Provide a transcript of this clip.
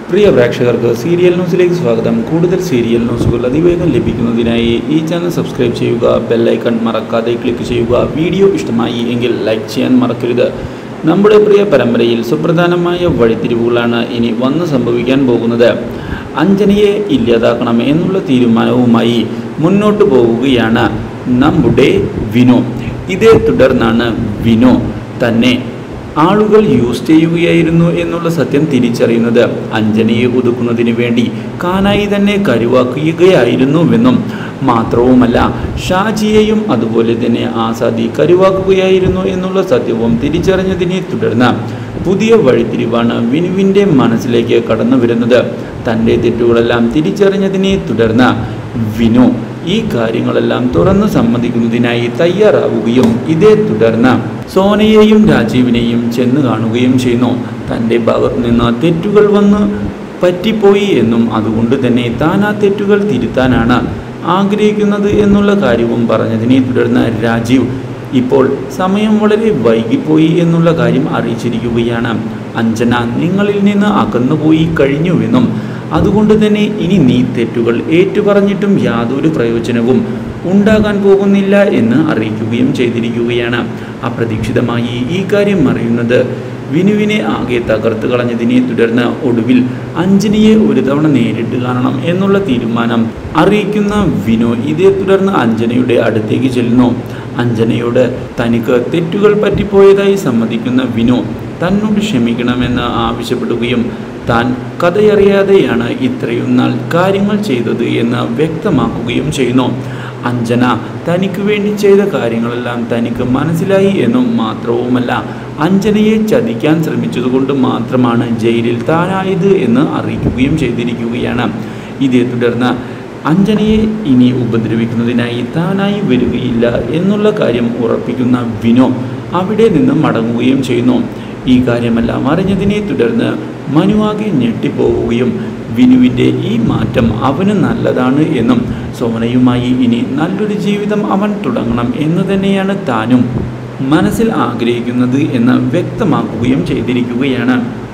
പ്രിയ പ്രേക്ഷകർക്ക് സീരിയൽ ന്യൂസിലേക്ക് സ്വാഗതം കൂടുതൽ സീരിയൽ ന്യൂസുകൾ അതിവേഗം ലഭിക്കുന്നതിനായി ഈ ചാനൽ സബ്സ്ക്രൈബ് ചെയ്യുക ബെല്ലൈക്കൺ മറക്കാതെ ക്ലിക്ക് ചെയ്യുക വീഡിയോ ഇഷ്ടമായി എങ്കിൽ ലൈക്ക് ചെയ്യാൻ മറക്കരുത് നമ്മുടെ പ്രിയ പരമ്പരയിൽ സുപ്രധാനമായ വഴിത്തിരിവുകളാണ് ഇനി വന്ന് സംഭവിക്കാൻ പോകുന്നത് അഞ്ജനയെ ഇല്ലാതാക്കണം എന്നുള്ള തീരുമാനവുമായി മുന്നോട്ട് പോവുകയാണ് നമ്മുടെ വിനോ ഇതേ തുടർന്നാണ് വിനോ തന്നെ ആളുകൾ യൂസ് ചെയ്യുകയായിരുന്നു എന്നുള്ള സത്യം തിരിച്ചറിയുന്നത് അഞ്ജനയെ ഒതുക്കുന്നതിന് വേണ്ടി കാനായി തന്നെ കരുവാക്കുകയായിരുന്നുവെന്നും മാത്രവുമല്ല ഷാജിയെയും അതുപോലെ തന്നെ ആസാദി കരുവാക്കുകയായിരുന്നു എന്നുള്ള സത്യവും തിരിച്ചറിഞ്ഞതിനെ തുടർന്ന് പുതിയ വഴിത്തിരിവാണ് വിനുവിൻ്റെ മനസ്സിലേക്ക് കടന്നു വരുന്നത് തൻ്റെ തെറ്റുകളെല്ലാം തിരിച്ചറിഞ്ഞതിനെ തുടർന്ന് വിനു ഈ കാര്യങ്ങളെല്ലാം തുറന്നു സമ്മതിക്കുന്നതിനായി തയ്യാറാവുകയും ഇതേ തുടർന്ന് സോനയെയും രാജീവിനെയും ചെന്ന് കാണുകയും ചെയ്യുന്നു തൻ്റെ ഭാഗത്ത് നിന്ന് തെറ്റുകൾ വന്ന് പറ്റിപ്പോയി എന്നും അതുകൊണ്ട് തന്നെ താൻ ആ തെറ്റുകൾ തിരുത്താനാണ് ആഗ്രഹിക്കുന്നത് എന്നുള്ള കാര്യവും പറഞ്ഞതിനെ തുടർന്ന് രാജീവ് ഇപ്പോൾ സമയം വളരെ വൈകിപ്പോയി എന്നുള്ള കാര്യം അറിയിച്ചിരിക്കുകയാണ് അഞ്ജന നിങ്ങളിൽ നിന്ന് അകന്നുപോയി കഴിഞ്ഞുവെന്നും അതുകൊണ്ട് തന്നെ ഇനി നീ തെറ്റുകൾ ഏറ്റുപറഞ്ഞിട്ടും യാതൊരു പ്രയോജനവും ഉണ്ടാകാൻ പോകുന്നില്ല എന്ന് അറിയിക്കുകയും ചെയ്തിരിക്കുകയാണ് അപ്രതീക്ഷിതമായി ഈ കാര്യം അറിയുന്നത് വിനുവിനെ ആകെ തകർത്ത് കളഞ്ഞതിനെ തുടർന്ന് ഒടുവിൽ അഞ്ജനിയെ ഒരു തവണ നേരിട്ട് കാണണം എന്നുള്ള തീരുമാനം അറിയിക്കുന്ന വിനു ഇതേ തുടർന്ന് അഞ്ജനയുടെ അടുത്തേക്ക് ചെല്ലുന്നു അഞ്ജനയോട് തനിക്ക് തെറ്റുകൾ പറ്റിപ്പോയതായി സമ്മതിക്കുന്ന വിനു തന്നോട് ക്ഷമിക്കണമെന്ന് ആവശ്യപ്പെടുകയും താൻ കഥയറിയാതെയാണ് ഇത്രയും നാൾ കാര്യങ്ങൾ ചെയ്തത് എന്ന് വ്യക്തമാക്കുകയും ചെയ്യുന്നു അഞ്ജന തനിക്ക് വേണ്ടി ചെയ്ത കാര്യങ്ങളെല്ലാം തനിക്ക് മനസ്സിലായി എന്നും മാത്രവുമല്ല അഞ്ജനയെ ചതിക്കാൻ ശ്രമിച്ചതുകൊണ്ട് മാത്രമാണ് ജയിലിൽ താനായത് എന്ന് അറിയിക്കുകയും ചെയ്തിരിക്കുകയാണ് ഇതേ തുടർന്ന് അഞ്ജനയെ ഇനി ഉപദ്രവിക്കുന്നതിനായി താനായി വരികയില്ല എന്നുള്ള കാര്യം ഉറപ്പിക്കുന്ന വിനോ അവിടെ നിന്ന് മടങ്ങുകയും ചെയ്യുന്നു ഈ കാര്യമെല്ലാം അറിഞ്ഞതിനെ തുടർന്ന് മനുവാകെ ഞെട്ടിപ്പോവുകയും വിനുവിൻ്റെ ഈ മാറ്റം അവന് നല്ലതാണ് എന്നും സോനയുമായി ഇനി നല്ലൊരു ജീവിതം അവൻ തുടങ്ങണം എന്ന് തന്നെയാണ് താനും മനസ്സിൽ ആഗ്രഹിക്കുന്നത് എന്ന് വ്യക്തമാക്കുകയും ചെയ്തിരിക്കുകയാണ്